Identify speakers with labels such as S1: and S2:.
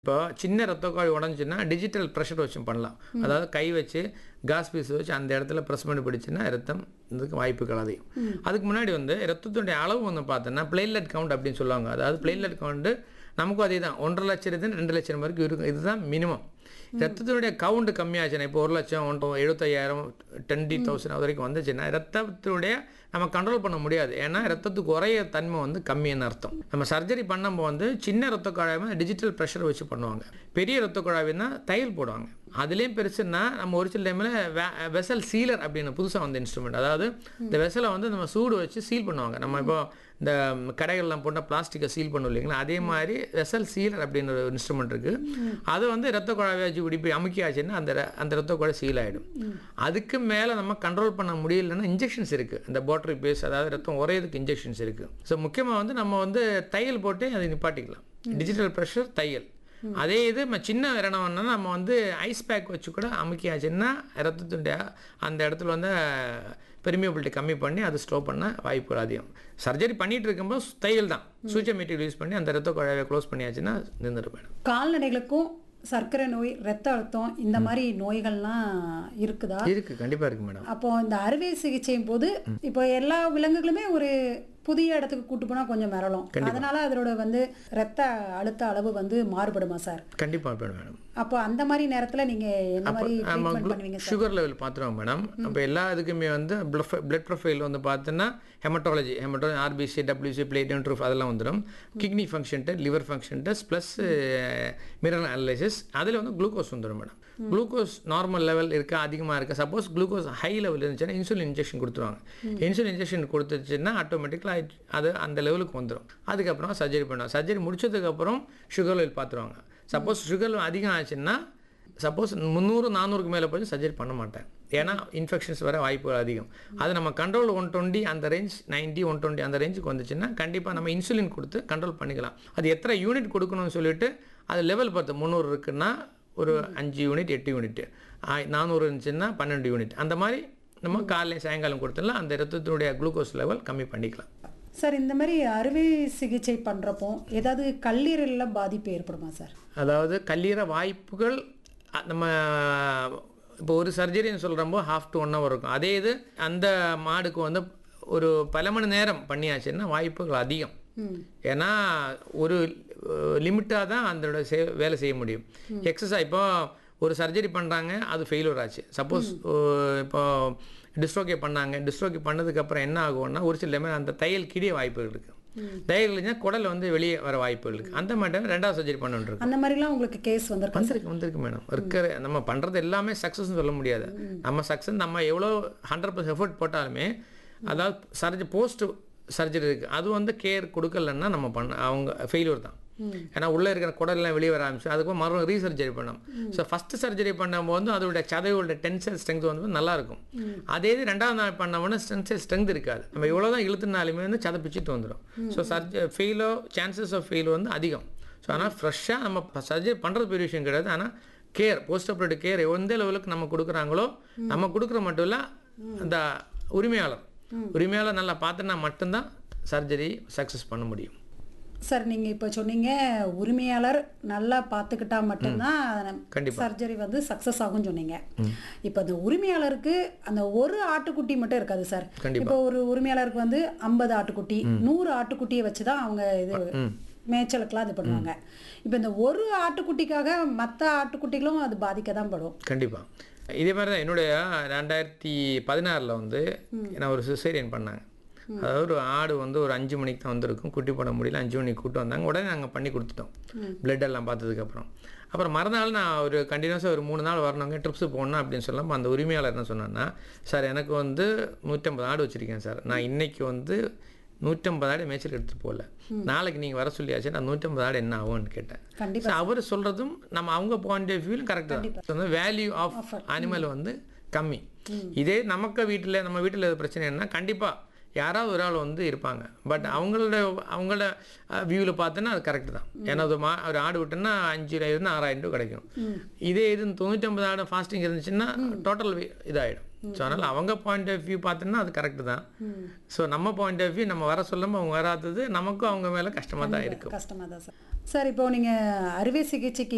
S1: இப்போ சின்ன ரத்த குழாய் உடஞ்சுன்னா டிஜிட்டல் ப்ரெஷர் வச்சு பண்ணலாம் அதாவது கை வச்சு காஸ் பீஸ் வச்சு அந்த இடத்துல ப்ரெஸ் பண்ணி பிடிச்சுன்னா ரத்தம் இதுக்கு வாய்ப்புகள் அதிகம் அதுக்கு முன்னாடி வந்து ரத்தத்துடைய அளவு வந்து பார்த்தோன்னா பிளேட்லெட் கவுண்ட் அப்படின்னு சொல்லுவாங்க அதாவது பிளேட்லெட் கவுண்ட் நமக்கும் அதே தான் ஒன்றரை லட்சத்துலேருந்து ரெண்டு லட்சம் வரைக்கும் இருக்கும் இதுதான் மினிமம் ரத்தத்தினுடைய கவுண்ட் கம்மியாச்சுன்னா இப்போ ஒரு லட்சம் ஒன்று எழுபத்தையாயிரம் டுவெண்ட்டி தௌசண்ட் அது வரைக்கும் வந்துச்சுன்னா ரத்தத்தினுடைய நம்ம கண்ட்ரோல் பண்ண முடியாது ஏன்னா ரத்தத்துக்கு குறைய தன்மை வந்து கம்மின்னு அர்த்தம் நம்ம சர்ஜரி பண்ணும்போது வந்து சின்ன ரத்த குழாய் டிஜிட்டல் ப்ரெஷர் வச்சு பண்ணுவாங்க பெரிய ரத்த குழாய்னா தையல் போடுவாங்க அதுலேயும் பெருசுன்னா நம்ம ஒரு சில டைமில் வெசல் சீலர் அப்படின்னு புதுசாக வந்த இன்ஸ்ட்ருமெண்ட் அதாவது இந்த வெசலை வந்து நம்ம சூடு வச்சு சீல் பண்ணுவாங்க நம்ம இப்போ இந்த கடைகள்லாம் போட்டால் பிளாஸ்டிக்கை சீல் பண்ணும் இல்லைங்களா அதே மாதிரி வெசல் சீலர் அப்படின்னு ஒரு இன்ஸ்ட்ருமெண்ட் இருக்குது அது வந்து ரத்த குழாயை வச்சு இப்படி அமுக்கி ஆச்சுன்னா அந்த ர- அந்த ரத்த குழாய் சீல் ஆகிடும் அதுக்கு மேலே நம்ம கண்ட்ரோல் பண்ண முடியலன்னா இன்ஜெக்ஷன்ஸ் இருக்குது இந்த போட்டரி பேஸ் அதாவது ரத்தம் உரையதுக்கு இன்ஜெக்ஷன்ஸ் இருக்குது ஸோ முக்கியமாக வந்து நம்ம வந்து தையல் போட்டு அதை நிப்பாட்டிக்கலாம் டிஜிட்டல் ப்ரெஷர் தையல் அதே இது நம்ம சின்ன இரணம்னா நம்ம வந்து ஐஸ் பேக் வச்சு கூட அமுக்கியாச்சுன்னா ரத்தத்துடைய அந்த இடத்துல வந்து பெர்மியபிலிட்டி கம்மி பண்ணி அது ஸ்டோ பண்ண வாய்ப்புகள் அதிகம் சர்ஜரி பண்ணிட்டு இருக்கும்போது தையல் தான் சூச்ச மெட்டீரியல் யூஸ் பண்ணி அந்த ரத்த குழாயை க்ளோஸ் பண்ணியாச்சுன்னா நின்றுடும் மேடம்
S2: கால்நடைகளுக்கும் சர்க்கரை நோய் ரத்த அழுத்தம் இந்த மாதிரி நோய்கள்லாம் இருக்குதா
S1: இருக்குது கண்டிப்பாக இருக்குது மேடம்
S2: அப்போ இந்த அறுவை சிகிச்சையும் போது இப்போ எல்லா விலங்குகளுமே ஒரு புதிய இடத்துக்கு கூட்டு போனா கொஞ்சம் மிரளும் அதனால அதோட வந்து ரத்த அழுத்த அளவு வந்து மாறுபடுமா சார்
S1: கண்டிப்பாக மேடம்
S2: அப்போ அந்த மாதிரி நேரத்துல நீங்க என்ன மாதிரி ட்ரீட்மெண்ட் பண்ணுவீங்க சார்
S1: சுகர் லெவல் பார்த்துருவோம் மேடம் அப்போ எல்லா இதுக்குமே வந்து பிளட் ப்ரொஃபைல் வந்து பார்த்தோன்னா hematology hematology RBC WBC platelet ட்ரூஃப் அதெல்லாம் வந்துடும் kidney function test liver function test plus mineral analysis அதில் வந்து குளுக்கோஸ் வந்துடும் மேடம் குளுக்கோஸ் நார்மல் லெவல் இருக்கா அதிகமாக இருக்கா சப்போஸ் குளுக்கோஸ் ஹை லெவல் இருந்துச்சுன்னா இன்சுலின் இன்ஜெக்ஷன் கொடுத்துருவாங்க இன்சுலின் இன்ஜெக்ஷன் கொடுத்துச்சுன்னா ஆட்டோமேட்டிக்கலாக அது அந்த லெவலுக்கு வந்துடும் அதுக்கப்புறம் சர்ஜரி பண்ணுவாங்க சர்ஜரி முடிச்சதுக்கப்புறம் சுகர் லெவல் பார்த்துருவாங்க சப்போஸ் சுகர் அதிகம் ஆச்சுன்னா சப்போஸ் முந்நூறு நானூறுக்கு மேலே போய் சர்ஜரி பண்ண மாட்டேன் ஏன்னா இன்ஃபெக்ஷன்ஸ் வர வாய்ப்புகள் அதிகம் அது நம்ம கண்ட்ரோல் ஒன் டுவெண்ட்டி அந்த ரேஞ்ச் 90 ஒன் டுவெண்ட்டி அந்த ரேஞ்சுக்கு வந்துச்சுன்னா கண்டிப்பாக நம்ம இன்சுலின் கொடுத்து கண்ட்ரோல் பண்ணிக்கலாம் அது எத்தனை யூனிட் கொடுக்கணும்னு சொல்லிட்டு அது லெவல் பார்த்து முந்நூறு இருக்குன்னா ஒரு அஞ்சு யூனிட் எட்டு யூனிட் நானூறு இருந்துச்சுன்னா பன்னெண்டு யூனிட் அந்த மாதிரி நம்ம காலையில் சாயங்காலம் கொடுத்துடலாம் அந்த ரத்தத்தினுடைய குளுக்கோஸ் லெவல் கம்மி பண்ணிக்கலாம்
S2: சார் இந்த மாதிரி அறுவை சிகிச்சை பண்றப்போ ஏதாவது கல்லீரல்ல பாதிப்பு ஏற்படுமா சார்
S1: அதாவது கல்லீர வாய்ப்புகள் அ- நம்ம இப்போ ஒரு சர்ஜரின்னு சொல்கிறப்போ ஹாஃப் டு ஒன் ஹவர் இருக்கும் அதே இது அந்த மாடுக்கு வந்து ஒரு பல மணி நேரம் பண்ணியாச்சுன்னா வாய்ப்புகள் அதிகம் ஏன்னா ஒரு லிமிட்டாக தான் அதோட சே வேலை செய்ய முடியும் எக்ஸசைஸ் இப்போ ஒரு சர்ஜரி பண்ணுறாங்க அது ஃபெயிலியர் ஆச்சு சப்போஸ் இப்போ டிஸ்ட்ரோகே பண்ணாங்க டிஸ்ட்ரோகே பண்ணதுக்கப்புறம் என்ன ஆகும்னா ஒரு சில நேரம் அந்த தையல் கிடிய வாய்ப்புகள் இருக்குது தையல் இல்லைன்னா குடல் வந்து வெளியே வர வாய்ப்புகள் இருக்குது அந்த மாதிரி ரெண்டாவது சர்ஜரி பண்ணிட்டு
S2: அந்த மாதிரிலாம் உங்களுக்கு கேஸ் வந்திருக்கு
S1: வந்திருக்கு வந்திருக்கு மேடம் இருக்கிற நம்ம பண்ணுறது எல்லாமே சக்ஸஸ்னு சொல்ல முடியாது நம்ம சக்ஸஸ் நம்ம எவ்வளோ ஹண்ட்ரட் பர்சன்ட் எஃபர்ட் போட்டாலுமே அதாவது சர்ஜரி போஸ்ட் சர்ஜரி இருக்குது அது வந்து கேர் கொடுக்கலன்னா நம்ம பண்ண அவங்க ஃபெயிலியர் தான் ஏன்னா உள்ளே இருக்கிற குடல்லாம் வெளியே வர ஆரம்பிச்சு அதுக்கப்புறம் மறுபடியும் ரீசர்ஜரி பண்ணோம் ஸோ ஃபஸ்ட்டு சர்ஜரி பண்ணும்போது அதோட சதையோட டென்சல் ஸ்ட்ரென்த் வந்து நல்லா இருக்கும் அதே இது ரெண்டாவது நாள் பண்ணோம்னா டென்சல் ஸ்ட்ரென்த் இருக்காது நம்ம எவ்வளோ தான் இழுத்துனாலுமே வந்து சதை பிச்சுட்டு வந்துடும் ஸோ சர்ஜ ஃபெயிலோ சான்சஸ் ஆஃப் ஃபெயில் வந்து அதிகம் ஸோ ஆனால் ஃப்ரெஷ்ஷாக நம்ம சர்ஜரி பண்ணுறது பெரிய விஷயம் கிடையாது ஆனால் கேர் போஸ்ட் ஆப்ரேட்டிவ் கேர் எந்த லெவலுக்கு நம்ம கொடுக்குறாங்களோ நம்ம கொடுக்குற மட்டும் இல்லை அந்த உரிமையாளர் உரிமையாளர் நல்லா பார்த்துனா மட்டும்தான் சர்ஜரி சக்ஸஸ் பண்ண முடியும்
S2: சார் நீங்க இப்ப சொன்னீங்க உரிமையாளர் நல்லா பார்த்துக்கிட்டா மட்டும்தான்
S1: கண்டிப்பா.
S2: சர்ஜரி வந்து சக்சஸ் ஆகும் சொன்னீங்க இப்போ அந்த உரிமையாளருக்கு அந்த ஒரு ஆட்டுக்குட்டி மட்டும் இருக்காது சார்
S1: கண்டிப்பா.
S2: இப்போ ஒரு உரிமையாளருக்கு வந்து ஐம்பது ஆட்டுக்குட்டி நூறு ஆட்டுக்குட்டியை வச்சு தான் அவங்க இது மேய்ச்சலுக்கெல்லாம் இது பண்ணுவாங்க இப்போ இந்த ஒரு ஆட்டுக்குட்டிக்காக மற்ற ஆட்டுக்குட்டிகளும் அது பாதிக்க தான் படும்
S1: கண்டிப்பாக இதே மாதிரி தான் என்னுடைய ரெண்டாயிரத்தி பதினாறில் வந்து நான் ஒரு சிசேரியன் பண்ணாங்க அதாவது ஒரு ஆடு வந்து ஒரு அஞ்சு மணிக்கு தான் வந்திருக்கும் குட்டி போட முடியல அஞ்சு மணிக்கு கூட்டு வந்தாங்க உடனே நாங்கள் பண்ணி கொடுத்துட்டோம் பிளட் எல்லாம் பார்த்ததுக்கப்புறம் அப்புறம் மறுநாள் நான் ஒரு கண்டினியூஸாக ஒரு மூணு நாள் வரணுங்க ட்ரிப்ஸு போகணும் அப்படின்னு சொல்லாமல் அந்த உரிமையாளர் என்ன சொன்னான்னா சார் எனக்கு வந்து நூற்றம்பது ஆடு வச்சுருக்கேன் சார் நான் இன்னைக்கு வந்து நூற்றம்பது ஆடு மேய்ச்சல் எடுத்துகிட்டு போகல நாளைக்கு நீங்கள் வர சொல்லியாச்சு நான் நூற்றம்பது ஆடு என்ன ஆகும்னு கேட்டேன்
S2: கண்டிப்பா
S1: So, அவர் சொல்றதும் நம்ம அவங்க பாயிண்ட் ஆஃப் வியூலும் கரெக்ட் தான் வேல்யூ ஆஃப் அனிமல் வந்து கம்மி இதே நமக்கு வீட்டில் நம்ம வீட்டில் பிரச்சனை என்ன கண்டிப்பாக யாராவது ஒரு ஆள் வந்து இருப்பாங்க பட் அவங்களோட அவங்களோட வியூவில் பார்த்தோன்னா அது கரெக்ட் தான் ஏன்னா அது மா ஒரு ஆடு விட்டோன்னா அஞ்சாயிரம் ஆறாயிரம் ரூபாய் கிடைக்கும் இதே இது தொண்ணூற்றம்பது ஆடு ஃபாஸ்டிங் இருந்துச்சுன்னா டோட்டல் இதாகிடும் ஸோ அதனால் அவங்க பாயிண்ட் ஆஃப் வியூ பார்த்தோன்னா அது கரெக்ட் தான் ஸோ நம்ம பாயிண்ட் ஆஃப் வியூ நம்ம வர சொல்லாமல் அவங்க வராதது நமக்கும் அவங்க மேலே கஷ்டமாக தான் இருக்கும்
S2: கஷ்டமா தான் சார் சார் இப்போ நீங்க அறுவை சிகிச்சைக்கு